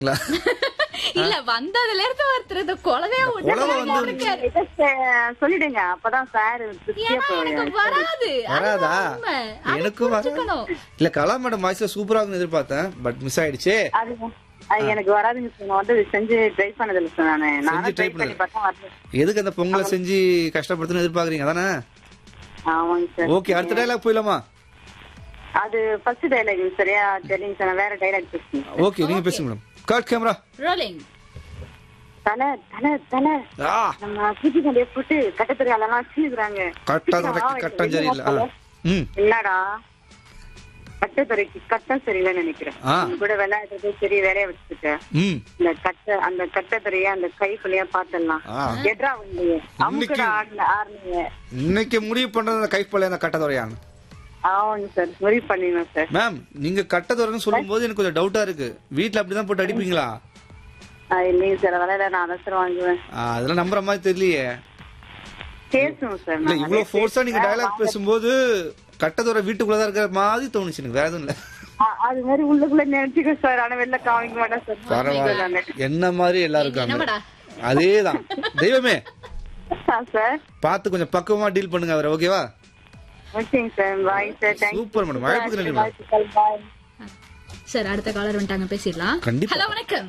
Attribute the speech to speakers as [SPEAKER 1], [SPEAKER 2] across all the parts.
[SPEAKER 1] இல்ல வந்ததுல இருந்து ஒருத்தர் இந்த குலவையா
[SPEAKER 2] குலவை வந்து-
[SPEAKER 1] விட்டு
[SPEAKER 3] இதை ச- சொல்லிடுங்க அப்பதான் சார் திருப்தியா
[SPEAKER 1] ஏன்னா எனக்கு
[SPEAKER 3] போவாரு.
[SPEAKER 1] வராது
[SPEAKER 2] வராதா
[SPEAKER 1] அதுதான் உண்மை. அது
[SPEAKER 2] எனக்கும் வராது.
[SPEAKER 1] புரிஞ்சுக்கணும்.
[SPEAKER 2] இல்ல கலா மேடம் வாய்ஸ்ல சூப்பரா இருக்குன்னு எதிர்பார்த்தேன் பட் மிஸ் ஆயிடுச்சு
[SPEAKER 3] அது அது எனக்கு வராதுங்க சார் நான் வந்து செஞ்சு ட்ரை பண்ணதில்ல சார் நானு நானும்
[SPEAKER 2] try
[SPEAKER 3] ட்ரை பண்ணி
[SPEAKER 2] பண்ணது.
[SPEAKER 3] பார்த்தா வரல
[SPEAKER 2] எதுக்கு அந்த பொங்கலை செஞ்சு கஷ்டப்படுத்துன்னு எதிர்பார்க்கறீங்க அதானே
[SPEAKER 3] ஆமாங்க சார்
[SPEAKER 2] ஓகே அடுத்த டைலாக் போயிடலாமா
[SPEAKER 3] அது ஃபர்ஸ்ட் டைலாக் சரியா தெரியுங்க சார் நான் வேற டைலாக் பேசுறேன்
[SPEAKER 2] ஓகே நீங்க பேசுங்க மேடம் கட் கேமரா
[SPEAKER 1] ரோலிங்
[SPEAKER 3] தலை தலை தலை
[SPEAKER 2] ஆ
[SPEAKER 3] நம்ம பூச்சி கண்டிய போட்டு கட்டத்துறையாலாம் வச்சுக்கிறாங்க
[SPEAKER 2] கட்டா கட்டம் சரியில்லை ஆ. ம்
[SPEAKER 3] என்னடா கட்டத்துறைக்கு கட்டம் சரியில்லைன்னு நினைக்கிறேன்
[SPEAKER 2] ஆ.
[SPEAKER 3] உங்க கூட விளையாடுறது சரி வேலைய வச்சுக்கிட்டேன்
[SPEAKER 2] ம்
[SPEAKER 3] இந்த கட்ட அந்த கட்டத்துறைய அந்த கைக்குள்ளேயே பாத்துடலாம்
[SPEAKER 2] ஆ.
[SPEAKER 3] எட்ரா வந்து அமுக்குடா ஆடுன ஆடுனீங்க
[SPEAKER 2] இன்னைக்கு முடிவு பண்றது அந்த கைப்பழைய அந்த கட்டதுறையான்
[SPEAKER 3] ஆமாங்க சார் முடிவு பண்ணிடணும் சார்
[SPEAKER 2] மேம் நீங்க கட்டதுறைன்னு சொல்லும் போது எனக்கு கொஞ்சம் டவுட்டா இருக்கு வீட்ல அப்படிதான் போட்டு அடிப்பீங்களா
[SPEAKER 3] ஆ, இல்லைங்க சார் விளையாட நான் அவசரம் வாங்குவேன்
[SPEAKER 2] ஆ, அதெல்லாம் நம்புற மாதிரி தெரியலையே
[SPEAKER 3] பேசுவோம் சார்
[SPEAKER 2] இல்ல
[SPEAKER 3] நாங்க.
[SPEAKER 2] இவ்வளவு ஃபோர்ஸா நீங்க டயலாக் பேசும்போது கட்டதுறை வீட்டுக்குள்ளதான் இருக்கிற மாதிரி தோணுச்சு எனக்கு வேற எதுவும் இல்ல
[SPEAKER 3] ஆ, அது மாதிரி உள்ளுக்குள்ள நினைச்சுக்கோ சார் ஆனா வெளில காமிக்க மாட்டேன் சார்
[SPEAKER 2] பரவாயில்ல என்ன மாதிரி எல்லாரும் இருக்காங்க
[SPEAKER 1] என்னமாடா
[SPEAKER 2] அதேதான் தெய்வமே
[SPEAKER 3] ஆ, சார்
[SPEAKER 2] பார்த்து கொஞ்சம் பக்குவமா டீல் பண்ணுங்க அவரை ஓகேவா
[SPEAKER 3] ஓகேங்க sir bye sir thank you
[SPEAKER 2] super madam வாய்ப்புக்கு நன்றி மேடம்
[SPEAKER 3] வாழ்த்துக்கள் பாய்
[SPEAKER 1] சார் அடுத்த காலர் வந்துட்டாங்க பேசிடலாம்
[SPEAKER 2] கண்டிப்பா.
[SPEAKER 1] ஹலோ வணக்கம்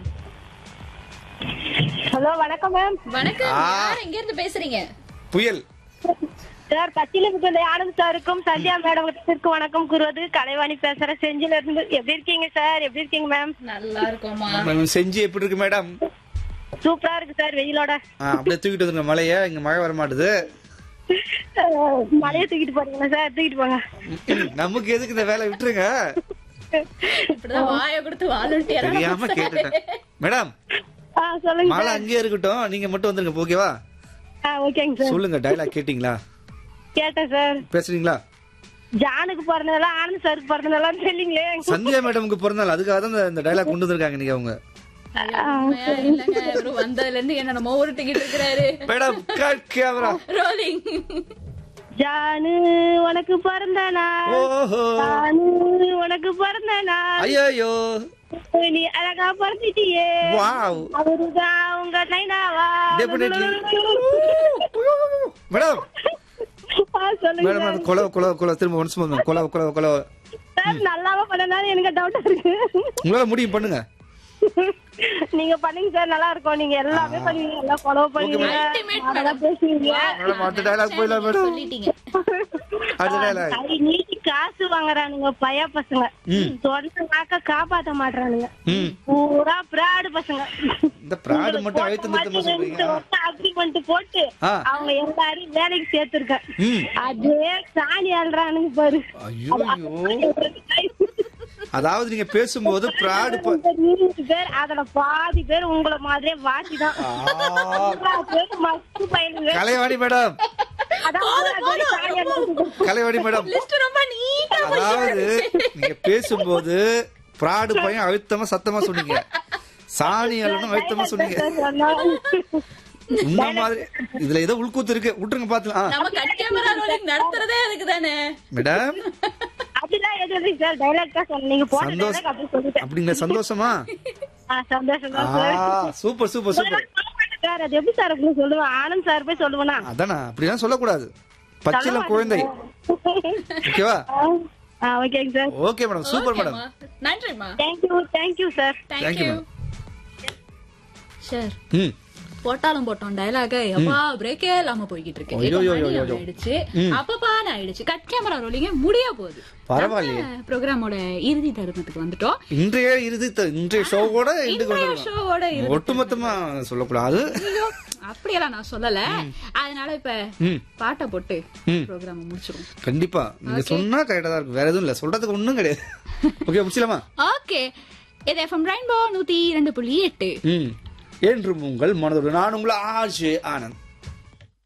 [SPEAKER 4] ஹலோ வணக்கம் மேம்
[SPEAKER 1] வணக்கம்
[SPEAKER 2] ஆ.
[SPEAKER 1] யார் எங்க இருந்து பேசுறீங்க
[SPEAKER 2] புயல்
[SPEAKER 4] சார் கட்சியில இருந்த ஆனந்த் சாருக்கும் சந்தியா மேடத்திற்கு வணக்கம் கூறுவது கலைவாணி பேசுறேன் செஞ்சில இருந்து எப்படி இருக்கீங்க சார் எப்படி இருக்கீங்க மேம்
[SPEAKER 1] நல்லா இருக்கோமா
[SPEAKER 2] மேம், செஞ்சு எப்படி இருக்கு மேடம்
[SPEAKER 4] சூப்பரா இருக்கு சார் வெயிலோட
[SPEAKER 2] ஆ, அப்படியே தூக்கிட்டு வந்துருங்க மழைய இங்க மழை வர மாட்டுது
[SPEAKER 4] அஹ், மழையை தூக்கிட்டு போறீங்களா சார் தூக்கிட்டு போங்க
[SPEAKER 2] நமக்கு எதுக்கு இந்த வேலை விட்டுருங்க
[SPEAKER 1] இப்படிதான் வாய கொடுத்து வாலண்டியரா
[SPEAKER 2] தெரியாம கேட்டுட்டேன் மேடம்
[SPEAKER 4] ஆ சொல்லுங்க
[SPEAKER 2] மழை
[SPEAKER 4] சார்
[SPEAKER 2] அங்கேயே இருக்கட்டும் நீங்க மட்டும் வந்துருங்க ஓகேவா
[SPEAKER 4] ஆ ஓகேங்க சார்
[SPEAKER 2] சொல்லுங்க டயலாக் கேட்டீங்களா
[SPEAKER 4] கேட்டேன் சார்
[SPEAKER 2] பேசுறீங்களா
[SPEAKER 4] ஜானுக்கு பிறந்ததெல்லாம் ஆனந்த் சாருக்கு பிறந்ததெல்லாம் தெரியலீங்களே
[SPEAKER 2] சந்தியா மேடமுக்கு பிறந்தாள் அதுக்காக தான் இந்த- இந்த டயலாக் கொண்டு வந்திருக்காங்க இன்னைக்கு அவங்க
[SPEAKER 1] உண்மையா இல்லைங்க இவரு வந்ததுல இருந்து என்ன நம்ம உருட்டிக்கிட்டு இருக்கிறாரு
[SPEAKER 2] madam cut camera
[SPEAKER 1] rolling
[SPEAKER 4] Jaanu உனக்கு பிறந்த நாள்
[SPEAKER 2] ஓஹோ
[SPEAKER 4] ஜானு உனக்கு பிறந்த நாள்
[SPEAKER 2] ஐயோ
[SPEAKER 4] நீ அழகா பிறந்துட்டியே
[SPEAKER 2] வாவ்
[SPEAKER 4] அவருதான் உங்க நைனாவா
[SPEAKER 2] டெபினெட்லி மேடம்
[SPEAKER 4] ஆ, சொல்லுங்க
[SPEAKER 2] மேடம் அந்த கொலை கொலை கொலை திரும்ப ஒன்ஸ் மேம் கொலை கொலை கொலை
[SPEAKER 4] சார் நல்லாவா பண்ணனாலும் எனக்கு டவுட்டா இருக்கு
[SPEAKER 2] உங்களால முடியும் பண்ணுங்க
[SPEAKER 4] நீங்க பண்ணுங்க சார் நல்லா இருக்கும் நீங்க எல்லாமே பண்ணுவீங்க எல்லாம் ஃபாலோ பண்ணுவீங்க
[SPEAKER 1] Ultimate
[SPEAKER 4] அதெல்லாம் பேசுவீங்க
[SPEAKER 2] மேடம் அடுத்த டயலாக் போயிடலாம் மேடம்
[SPEAKER 1] சொல்லிட்டீங்க
[SPEAKER 2] அடுத்த டயலாக்
[SPEAKER 4] கை நீட்டி காசு வாங்குறானுங்க பைய பசங்க சொந்த வாக்க காப்பாத்த மாட்டானுங்க
[SPEAKER 2] ம்
[SPEAKER 4] பூரா பிராடு பசங்க
[SPEAKER 2] இந்த பிராடு மட்டும் அழுத்தம் திருத்தமா சொல்றீங்க
[SPEAKER 4] அக்ரிமெண்ட் போட்டு
[SPEAKER 2] ஆ.
[SPEAKER 4] அவங்க எல்லாரையும் வேலைக்கு சேர்த்திருக்கேன்
[SPEAKER 2] ம்
[SPEAKER 4] அதே சாணி ஆள்றானுங்க பாரு
[SPEAKER 2] ஐயோ அதாவது நீங்க பேசும்போது பிராடு ப-
[SPEAKER 4] இந்த நூறு பேர் அதுல பாதி பேர் உங்களை மாதிரியே வாசி தான்
[SPEAKER 2] ஆ,
[SPEAKER 4] பேர் மஸ்து பயிலுங்க
[SPEAKER 2] கலைவாணி மேடம்
[SPEAKER 4] அதான் பூரா பேரு சாணி ஆள்றானுங்க.
[SPEAKER 2] கலைவாணி மேடம்
[SPEAKER 1] லிஸ்ட் ரொம்ப நீட்டா
[SPEAKER 2] அதாவது நீங்க பேசும்போது பிராடு பையன் அழுத்தமா சத்தமா சொன்னீங்க சாணி அழுத்தம் அழுத்தமா சொன்னீங்க இந்த மாதிரி இதுல ஏதோ உள்கூத்து இருக்கு விட்டுருங்க பாத்துலாம்
[SPEAKER 1] நம்ம கட் கேமரா ரோலிங் நடத்துறதே அதுக்கு தானே
[SPEAKER 2] மேடம்
[SPEAKER 4] அப்படிலாம் எதுவும் இல்லை சார் டைலாக் தான் சொன்னேன் நீங்க போன
[SPEAKER 2] சந்தோஷ்
[SPEAKER 4] டைலாக் அப்படி சொல்லிட்டேன்
[SPEAKER 2] அப்படிங்களா சந்தோஷமா
[SPEAKER 4] ஆ, சந்தோஷம்
[SPEAKER 2] ஆ
[SPEAKER 4] தான் sir
[SPEAKER 2] super super super
[SPEAKER 4] sir அது எப்படி சார் அப்படின்னு சொல்லுவேன் ஆனந்த் சார் போய் சொல்லுவேனா
[SPEAKER 2] அதானா அப்படிலாம் சொல்லக்கூடாது பச்சில குழந்தை ஓகேவா
[SPEAKER 4] ஆ ஓகேங்க sir
[SPEAKER 2] okay madam super madam
[SPEAKER 1] ஓகேம்மா. நன்றிம்மா
[SPEAKER 4] thank you thank you sir
[SPEAKER 2] Thank
[SPEAKER 1] thank you
[SPEAKER 2] you,
[SPEAKER 1] sir
[SPEAKER 2] ம்
[SPEAKER 1] போட்டாலும் போட்டோம் டயலாக எப்பா பிரேக்கே இல்லாம போய்கிட்டு இருக்கு
[SPEAKER 2] ஐயோ,
[SPEAKER 1] இப்ப
[SPEAKER 2] ஐயோ,
[SPEAKER 1] மணி
[SPEAKER 2] ஐயோ.
[SPEAKER 1] ஆயிடுச்சு அப்பப்பான்னு ஆயிடுச்சு கட் கேமரா ரோலிங்க முடிய போகுது
[SPEAKER 2] பரவாயில்லையே
[SPEAKER 1] ப்ரோக்ராமோட இறுதி தருணத்துக்கு வந்துட்டோம்
[SPEAKER 2] இன்றைய இறுதி த- இன்றைய ஷோவோட இன்றைக்கு
[SPEAKER 1] இன்றைய
[SPEAKER 2] வந்துடலாம்
[SPEAKER 1] ஷோவோட இறுதி
[SPEAKER 2] ஒட்டுமொத்தமா சொல்லக்கூடாது
[SPEAKER 1] ஐயோ, அப்படியெல்லாம் நான் சொல்லல அதனால இப்ப
[SPEAKER 2] ம்.
[SPEAKER 1] பாட்டை போட்டு
[SPEAKER 2] ம்.
[SPEAKER 1] ப்ரோக்ராம் முடிச்சிருவோம்
[SPEAKER 2] கண்டிப்பா நீங்க சொன்னா கரெக்டா தான் இருக்கும் வேற எதுவும் இல்ல சொல்றதுக்கு ஒண்ணும் கிடையாது ஓகே முடிச்சலாமா
[SPEAKER 1] ஓகே இது எஃப்எம் ரெயின்போ நூத்தி இரண்டு புள்ளி எட்டு
[SPEAKER 2] ம் என்றும் உங்கள் மனதோடு நான் உங்களை ஆர்ஜே ஆனந்த்